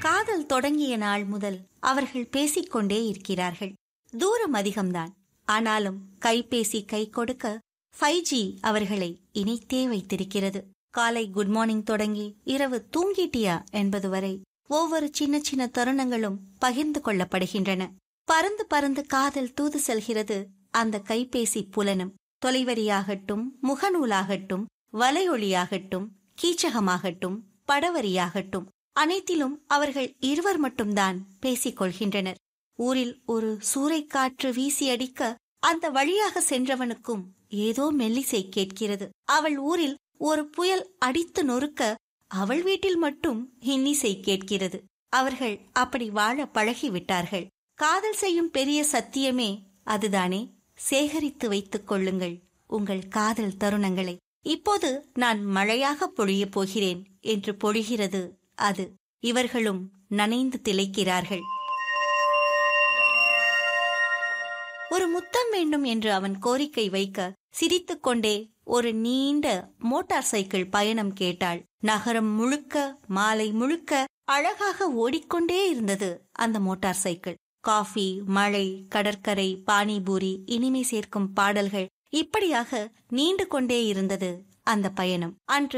காதல் தொடங்கிய நாள் முதல் அவர்கள் பேசிக்கொண்டே இருக்கிறார்கள் தூரம் அதிகம்தான் ஆனாலும் கைபேசி கை கொடுக்க ஃபைவ் ஜி அவர்களை இணைத்தே வைத்திருக்கிறது காலை குட் மார்னிங் தொடங்கி இரவு தூங்கிட்டியா என்பது வரை ஒவ்வொரு சின்ன சின்ன தருணங்களும் பகிர்ந்து கொள்ளப்படுகின்றன பறந்து பறந்து காதல் தூது செல்கிறது அந்த கைபேசி புலனும் தொலைவரியாகட்டும் முகநூலாகட்டும் வலையொலியாகட்டும் கீச்சகமாகட்டும் படவரியாகட்டும் அனைத்திலும் அவர்கள் இருவர் மட்டும்தான் பேசிக் கொள்கின்றனர் ஊரில் ஒரு சூறைக்காற்று வீசி அடிக்க அந்த வழியாக சென்றவனுக்கும் ஏதோ மெல்லிசை கேட்கிறது அவள் ஊரில் ஒரு புயல் அடித்து நொறுக்க அவள் வீட்டில் மட்டும் இன்னிசை கேட்கிறது அவர்கள் அப்படி வாழ பழகிவிட்டார்கள் காதல் செய்யும் பெரிய சத்தியமே அதுதானே சேகரித்து வைத்துக் கொள்ளுங்கள் உங்கள் காதல் தருணங்களை இப்போது நான் மழையாக பொழியப் போகிறேன் என்று பொழிகிறது அது இவர்களும் நனைந்து திளைக்கிறார்கள் ஒரு முத்தம் வேண்டும் என்று அவன் கோரிக்கை வைக்க சிரித்துக்கொண்டே ஒரு நீண்ட மோட்டார் சைக்கிள் பயணம் கேட்டாள் நகரம் முழுக்க மாலை முழுக்க அழகாக ஓடிக்கொண்டே இருந்தது அந்த மோட்டார் சைக்கிள் காஃபி மழை கடற்கரை பானிபூரி இனிமை சேர்க்கும் பாடல்கள் இப்படியாக நீண்டு கொண்டே இருந்தது அந்த பயணம் அன்று